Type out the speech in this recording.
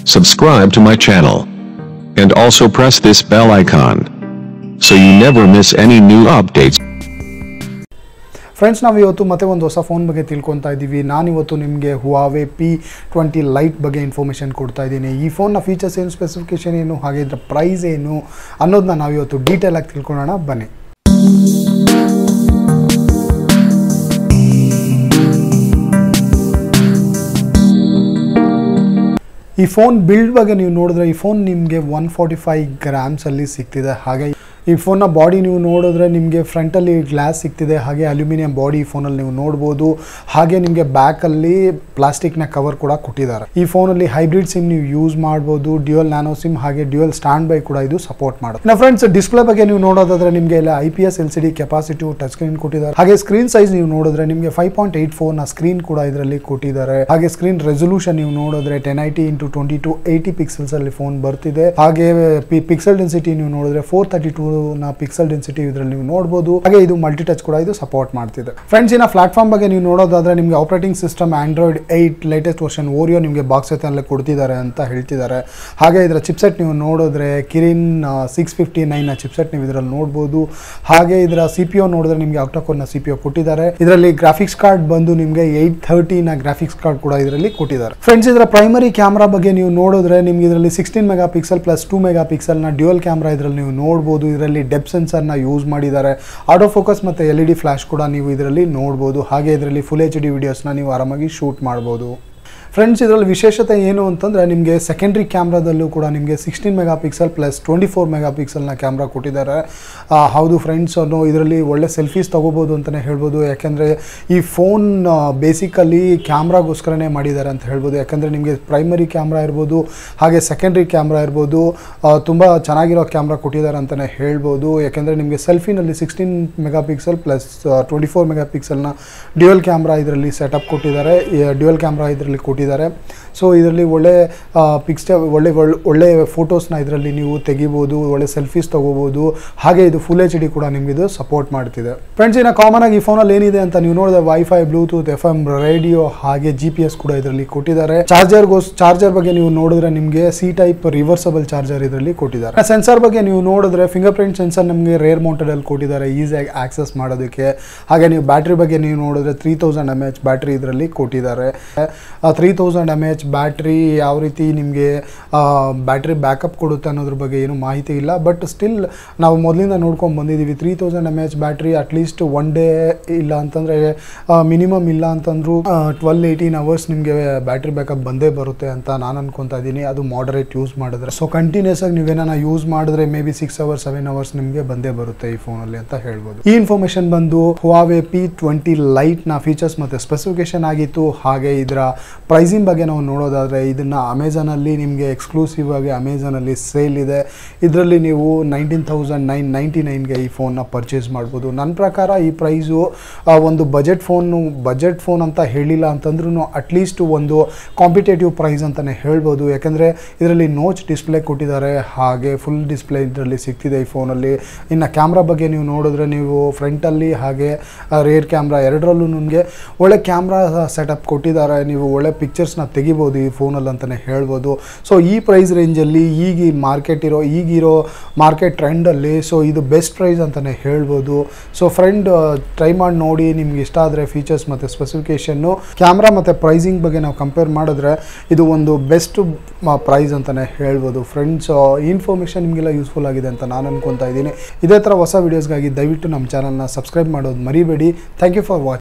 subscribe to my channel. And also press this bell icon. So you never miss any new updates. Friends ನಾವು ಇವತ್ತು ಮತ್ತೆ ಒಂದು ಹೊಸ phone ಬಗ್ಗೆ ತಿಳ್ಕೊತಾ ಇದ್ದೀವಿ ನಾನಿವತ್ತು ನಿಮಗೆ ಹುವಾವೆ ಪಿ ಟ್ವೆಂಟಿ ಲೈಟ್ ಬಗ್ಗೆ ಇನ್ಫಾರ್ಮೇಷನ್ ಕೊಡ್ತಾ ಇದ್ದೀನಿ ಈ ಫೋನ್ನ ಫೀಚರ್ಸ್ ಏನು ಸ್ಪೆಸಿಫಿಕೇಷನ್ ಏನು ಹಾಗೆ ಇದರ ಪ್ರೈಸ್ ಏನು ಅನ್ನೋದನ್ನ ನಾವು ಇವತ್ತು ಡೀಟೇಲ್ ಆಗಿ ತಿಳ್ಕೊಳ್ಳೋಣ ಬನ್ನಿ ಈ ಫೋನ್ ಬಿಲ್ಡ್ ಬಗ್ಗೆ ನೀವು ನೋಡಿದ್ರೆ ಈ ಫೋನ್ ನಿಮಗೆ ಒನ್ ಫಾರ್ಟಿ ಫೈವ್ ಗ್ರಾಮ್ಸಲ್ಲಿ ಸಿಗ್ತಿದೆ ಹಾಗೆ ಈ ಫೋನ್ನ ಬಾಡಿ ನೀವು ನೋಡಿದ್ರೆ ನಿಮಗೆ ಫ್ರಂಟಲ್ಲಿ ಗ್ಲಾಸ್ ಸಿಗ್ತಿದೆ ಹಾಗೆ ಅಲ್ಯೂಮಿನಿಯಂ ಬಾಡಿ ಈ ಫೋನಲ್ಲಿ ನೀವು ನೋಡ್ಬೋದು ಹಾಗೆ ನಿಮಗೆ ಬ್ಯಾಕಲ್ಲಿ ಪ್ಲಾಸ್ಟಿಕ್ನ ಕವರ್ ಕೂಡ ಕೊಟ್ಟಿದ್ದಾರೆ ಈ ಫೋನಲ್ಲಿ ಹೈಬ್ರಿಡ್ ಸಿಮ್ ನೀವು ಯೂಸ್ ಮಾಡ್ಬೋದು ಡ್ಯೂಯಲ್ ನ್ಯಾನೋ ಸಿಮ್ ಹಾಗೆ ಡ್ಯೂಯಲ್ ಸ್ಟ್ಯಾಂಡ್ ಬೈ ಕೂಡ ಇದು ಸಪೋರ್ಟ್ ಮಾಡುತ್ತೆ ನಮ್ಮ ಫ್ರೆಂಡ್ಸ್ ಡಿಸ್ಪ್ಲೇ ಬಗ್ಗೆ ನೀವು ನೋಡೋದಾದ್ರೆ ನಿಮಗೆ ಇಲ್ಲ I P S L C D capacity touch screen ಕೊಟ್ಟಿದ್ದಾರೆ ಹಾಗೆ ಸ್ಕ್ರೀನ್ ಸೈಜ್ ನೀವು ನೋಡಿದ್ರೆ ನಿಮಗೆ ಫೈವ್ ಪಾಯಿಂಟ್ ಏಟ್ ಫೋರ್ ನ ಸ್ಕ್ರೀನ್ ಕೂಡ ಇದರಲ್ಲಿ ಕೊಟ್ಟಿದ್ದಾರೆ ಹಾಗೆ ಸ್ಕ್ರೀನ್ ರೆಸೊಲ್ಯೂಷನ್ ನೀವು ನೋಡಿದ್ರೆ ten eighty into twenty two eighty pixels ಅಲ್ಲಿ ಫೋನ್ ಬರ್ತಿದೆ ಹಾಗೆ ಪಿಕ್ಸೆಲ್ ಡೆನ್ಸಿಟಿ ನೀವು ನೋಡಿದ್ರೆ ಫೋರ್ ತರ್ಟಿ ಟೂ ನ ಪಿಕ್ಸೆಲ್ ಡೆನ್ಸಿಟಿ ಇದರಲ್ಲಿ ನೀವು ನೋಡಬಹುದು ಹಾಗೆ ಇದು ಮಲ್ಟಿ ಟಚ್ ಕೂಡ ಇದು ಸಪೋರ್ಟ್ ಮಾಡ್ತಿದೆ ಫ್ರೆಂಡ್ಸ್ ಇನ್ನ ಪ್ಲಾಟ್ಫಾರ್ಮ್ ಬಗ್ಗೆ ನೀವು ನೋಡೋದಾದ್ರೆ ನಿಮಗೆ operating system Android eight latest version Oreo ನಿಮಗೆ ಬಾಕ್ಸ್ ಜೊತೆಯಲ್ಲೇ ಕೊಡ್ತಿದ್ದಾರೆ ಅಂತ ಹೇಳ್ತಿದ್ದಾರೆ ಹಾಗೆ ಇದರ ಚಿಪ್ಸೆಟ್ ನೀವು ನೋಡಿದ್ರೆ ಕಿರಿನ್ ಸಿಕ್ಸ್ ಫಿಫ್ಟಿ ನೈನ್ ನ ಚಿಪ್ಸೆಟ್ ನೀವು ಇದರಲ್ಲಿ ನೋಡಬಹುದು ಹಾಗೆ ಇದರ ಸಿ ಪಿ ನೋಡಿದ್ರೆ ನಿಮಗೆ ನ ಸಿ ಪಿ ಕೊಟ್ಟಿದ್ದಾರೆ ಇದರಲ್ಲಿ ಗ್ರಾಫಿಕ್ಸ್ ಕಾರ್ಡ್ ಬಂದು ನಿಮಗೆ ಏಯ್ಟ್ ಥರ್ಟಿ ನ ಗ್ರಾಫಿಕ್ಸ್ ಕಾರ್ಡ್ ಕೂಡ ಇದರಲ್ಲಿ ಕೊಟ್ಟಿದ್ದಾರೆ ಫ್ರೆಂಡ್ಸ್ ಇದರ ಪ್ರೈಮರಿ ಕ್ಯಾಮ್ರಾ ಬಗ್ಗೆ ನೀವು ನೋಡಿದ್ರೆ ನಿಮ್ಗೆ ಇದರಲ್ಲಿ sixteen mega pixel plus two mega pixel ನ ಡ್ಯೂಯಲ್ ಕ್ಯಾಮ್ರಾ ಇದರಲ್ಲಿ ನೀವು ನೋಡಬಹುದು ಇದರಲ್ಲಿ ಡೆಪ್ ಸೆನ್ಸರ್ ನ ಯೂಸ್ ಮಾಡಿದ್ದಾರೆ ಆಟೋ ಫೋಕಸ್ ಮತ್ತೆ ಎಲ್ ಇ ಡಿ ಫ್ಲಾಶ್ ಕೂಡ ನೀವು ಇದರಲ್ಲಿ ನೋಡಬಹುದು ಹಾಗೆ ಇದರಲ್ಲಿ ಫುಲ್ ಎಚ್ ಡಿ ವಿಡಿಯೋಸ್ನ ನೀವು ಆರಾಮಾಗಿ ಶೂಟ್ ಮಾಡ್ಬೋದು ಫ್ರೆಂಡ್ಸ್ ಇದರಲ್ಲಿ ವಿಶೇಷತೆ ಏನು ಅಂತಂದರೆ ನಿಮಗೆ ಸೆಕೆಂಡ್ರಿ ಕ್ಯಾಮ್ರಾದಲ್ಲೂ ಕೂಡ ನಿಮಗೆ sixteen mega pixel plus twenty four mega ಪಿಕ್ಸೆಲ್ನ ಕ್ಯಾಮ್ರಾ ಕೊಟ್ಟಿದ್ದಾರೆ ಆ, ಹೌದು ಫ್ರೆಂಡ್ಸ್ ಅನ್ನೋ ಇದರಲ್ಲಿ ಒಳ್ಳೆ ಸೆಲ್ಫೀಸ್ ತೊಗೋಬೋದು ಅಂತಲೇ ಹೇಳ್ಬೋದು ಯಾಕೆಂದರೆ ಈ ಫೋನ್ ಬೇಸಿಕಲಿ ಕ್ಯಾಮ್ರಾಗೋಸ್ಕರನೇ ಮಾಡಿದ್ದಾರೆ ಅಂತ ಹೇಳ್ಬೋದು ಯಾಕೆಂದರೆ ನಿಮಗೆ ಪ್ರೈಮರಿ ಕ್ಯಾಮ್ರಾ ಇರ್ಬೋದು ಹಾಗೆ ಸೆಕೆಂಡ್ರಿ ಕ್ಯಾಮ್ರಾ ಇರ್ಬೋದು ತುಂಬ ಚೆನ್ನಾಗಿರೋ ಕ್ಯಾಮ್ರಾ ಕೊಟ್ಟಿದ್ದಾರೆ ಅಂತಲೇ ಹೇಳ್ಬೋದು ಯಾಕೆಂದರೆ ನಿಮಗೆ ಸೆಲ್ಫಿನಲ್ಲಿ sixteen mega pixel plus twenty four mega ಪಿಕ್ಸೆಲ್ನ ಡ್ಯುಯಲ್ ಕ್ಯಾಮ್ರಾ ಇದರಲ್ಲಿ ಸೆಟಪ್ ಕೊಟ್ಟಿದ್ದಾರೆ ಡ್ಯುಯಲ್ ಕ್ಯಾಮ್ರಾ ಇದರಲ್ಲಿ ಕೊಟ್ಟಿದ್ದಾರೆ ಸೊ ಇದರಲ್ಲಿ ಒಳ್ಳೆ ಪಿಕ್ಸ್ಟ ಒಳ್ಳೆ ಒಳ್ಳೆ ಒಳ್ಳೆ ಫೋಟೋಸ್ನ ಇದರಲ್ಲಿ ನೀವು ತೆಗಿಬೋದು ಒಳ್ಳೆ ಸೆಲ್ಫೀಸ್ ತೊಗೋಬೋದು ಹಾಗೆ ಇದು ಫುಲ್ ಎಚ್ ಡಿ ಕೂಡ ನಿಮಗೆ ಇದು ಸಪೋರ್ಟ್ ಮಾಡ್ತಿದೆ ಫ್ರೆಂಡ್ಸ್ ಇನ್ನು ಕಾಮನ್ ಆಗಿ ಈ ಫೋನಲ್ಲಿ ಏನಿದೆ ಅಂತ ನೀವು ನೋಡಿದ್ರೆ wifi Bluetooth F M radio ಹಾಗೆ ಜಿ ಪಿ ಎಸ್ ಕೂಡ ಇದರಲ್ಲಿ ಕೊಟ್ಟಿದ್ದಾರೆ ಚಾರ್ಜರ್ಗೋಸ್ ಚಾರ್ಜರ್ ಬಗ್ಗೆ ನೀವು ನೋಡಿದ್ರೆ ನಿಮಗೆ ಸಿ ಟೈಪ್ ರಿವರ್ಸಬಲ್ ಚಾರ್ಜರ್ ಇದರಲ್ಲಿ ಕೊಟ್ಟಿದ್ದಾರೆ ಸೆನ್ಸರ್ ಬಗ್ಗೆ ನೀವು ನೋಡಿದ್ರೆ ಫಿಂಗರ್ ಪ್ರಿಂಟ್ ಸೆನ್ಸರ್ ನಮಗೆ ರೇರ್ ಮೌಂಟೆಡ್ ಅಲ್ಲಿ ಕೊಟ್ಟಿದ್ದಾರೆ ಈಸಿಯಾಗಿ ಆಕ್ಸೆಸ್ ಮಾಡೋದಕ್ಕೆ ಹಾಗೆ ನೀವು ಬ್ಯಾಟ್ರಿ ಬಗ್ಗೆ ನೀವು ನೋಡಿದ್ರೆ three thousand M H battery ಇದರಲ್ಲಿ ಕೊಟ್ಟಿದ್ದಾರೆ three thousand M H battery ಯಾವ ರೀತಿ ನಿಮಗೆ ಬ್ಯಾಟ್ರಿ ಬ್ಯಾಕಪ್ ಕೊಡುತ್ತೆ ಅನ್ನೋದ್ರ ಬಗ್ಗೆ ಏನು ಮಾಹಿತಿ ಇಲ್ಲ ಬಟ್ ಸ್ಟಿಲ್ ನಾವು ಮೊದಲಿಂದ ನೋಡ್ಕೊಂಡು ಬಂದಿದ್ದೀವಿ three thousand M H battery at least one day ಇಲ್ಲ ಅಂತಂದರೆ ಮಿನಿಮಮ್ ಇಲ್ಲ ಅಂತಂದ್ರು ಟ್ವೆಲ್ ಏಯ್ಟೀನ್ ಅವರ್ಸ್ ನಿಮಗೆ ಬ್ಯಾಟ್ರಿ ಬ್ಯಾಕಪ್ ಬಂದೇ ಬರುತ್ತೆ ಅಂತ ನಾನು ಅನ್ಕೊತಾ ಇದ್ದೀನಿ ಅದು ಮಾಡರೇಟ್ ಯೂಸ್ ಮಾಡಿದ್ರೆ ಸೊ ಕಂಟಿನ್ಯೂಸ್ ಆಗಿ ನೀವೇನ ಯೂಸ್ ಮಾಡಿದ್ರೆ maybe six hours seven hours ನಿಮಗೆ ಬಂದೇ ಬರುತ್ತೆ ಈ ಫೋನಲ್ಲಿ ಅಂತ ಹೇಳ್ಬೋದು ಈ ಇನ್ಫಾರ್ಮೇಶನ್ ಬಂದು ಹುವಾವೆ ಪಿ ಟ್ವೆಂಟಿ ಲೈಟ್ನ ಫೀಚರ್ಸ್ ಮತ್ತು ಸ್ಪೆಸಿಫಿಕೇಶನ್ ಆಗಿತ್ತು ಹಾಗೆ ಇದರ ಪ್ರೈಸಿಂಗ್ ಬಗ್ಗೆ ನಾವು ನೋಡೋದಾದರೆ ಇದನ್ನು ಅಮೆಝಾನಲ್ಲಿ ನಿಮಗೆ ಎಕ್ಸ್ಕ್ಲೂಸಿವ್ ಆಗಿ ಅಮೆಝಾನಲ್ಲಿ ಸೇಲ್ ಇದೆ ಇದರಲ್ಲಿ ನೀವು ನೈನ್ಟೀನ್ ತೌಸಂಡ್ ನೈನ್ ನೈಂಟಿ ನೈನ್ಗೆ ಈ ಫೋನ್ನ ಪರ್ಚೇಸ್ ಮಾಡ್ಬೋದು ನನ್ನ ಪ್ರಕಾರ ಈ ಪ್ರೈಸು ಒಂದು ಬಜೆಟ್ ಫೋನು ಬಜೆಟ್ ಫೋನ್ ಅಂತ ಹೇಳಿಲ್ಲ ಅಂತಂದ್ರೂ ಅಟ್ಲೀಸ್ಟ್ ಒಂದು ಕಾಂಪಿಟೇಟಿವ್ ಪ್ರೈಸ್ ಅಂತಲೇ ಹೇಳ್ಬೋದು ಯಾಕೆಂದರೆ ಇದರಲ್ಲಿ ನೋಚ್ ಡಿಸ್ಪ್ಲೇ ಕೊಟ್ಟಿದ್ದಾರೆ ಹಾಗೆ ಫುಲ್ ಡಿಸ್ಪ್ಲೇ ಇದರಲ್ಲಿ ಸಿಗ್ತಿದೆ ಈ ಫೋನಲ್ಲಿ ಇನ್ನು ಕ್ಯಾಮ್ರಾ ಬಗ್ಗೆ ನೀವು ನೋಡಿದ್ರೆ ನೀವು ಫ್ರಂಟಲ್ಲಿ ಹಾಗೆ ರೇರ್ ಕ್ಯಾಮ್ರಾ ಎರಡರಲ್ಲೂ ನಿಮಗೆ ಒಳ್ಳೆ ಕ್ಯಾಮ್ರಾ ಸೆಟಪ್ ಕೊಟ್ಟಿದ್ದಾರೆ ನೀವು ಒಳ್ಳೆ ಪಿಕ್ಚರ್ಸ್ನ ತೆಗಿಬೋದು ಈ ಫೋನಲ್ಲಿ ಅಂತಲೇ ಹೇಳ್ಬೋದು ಸೊ ಈ ಪ್ರೈಸ್ ರೇಂಜಲ್ಲಿ ಈಗ ಮಾರ್ಕೆಟ್ ಇರೋ ಈಗಿರೋ ಮಾರ್ಕೆಟ್ ಟ್ರೆಂಡಲ್ಲಿ ಸೊ ಇದು ಬೆಸ್ಟ್ ಪ್ರೈಸ್ ಅಂತಲೇ ಹೇಳ್ಬೋದು ಸೊ ಫ್ರೆಂಡ್ ಟ್ರೈ ಮಾಡಿ ನೋಡಿ ನಿಮ್ಗೆ ಇಷ್ಟ ಆದರೆ ಫೀಚರ್ಸ್ ಮತ್ತು ಸ್ಪೆಸಿಫಿಕೇಷನ್ನು ಕ್ಯಾಮ್ರಾ ಮತ್ತು ಪ್ರೈಸಿಂಗ್ ಬಗ್ಗೆ ನಾವು ಕಂಪೇರ್ ಮಾಡಿದ್ರೆ ಇದು ಒಂದು ಬೆಸ್ಟ್ ಪ್ರೈಸ್ ಅಂತಲೇ ಹೇಳ್ಬೋದು ಫ್ರೆಂಡ್ಸ್ ಇನ್ಫಾರ್ಮೇಷನ್ ನಿಮಗೆಲ್ಲ ಯೂಸ್ಫುಲ್ ಆಗಿದೆ ಅಂತ ನಾನು ಅನ್ಕೊತಾ ಇದ್ದೀನಿ ಇದೇ ಥರ ಹೊಸ ವೀಡಿಯೋಸ್ಗಾಗಿ ದಯವಿಟ್ಟು ನಮ್ಮ ಚಾನಲ್ನ ಸಬ್ಸ್ಕ್ರೈಬ್ ಮಾಡೋದು ಮರಿಬೇಡಿ ಥ್ಯಾಂಕ್ ಯು ಫಾರ್ ವಾಚಿಂಗ್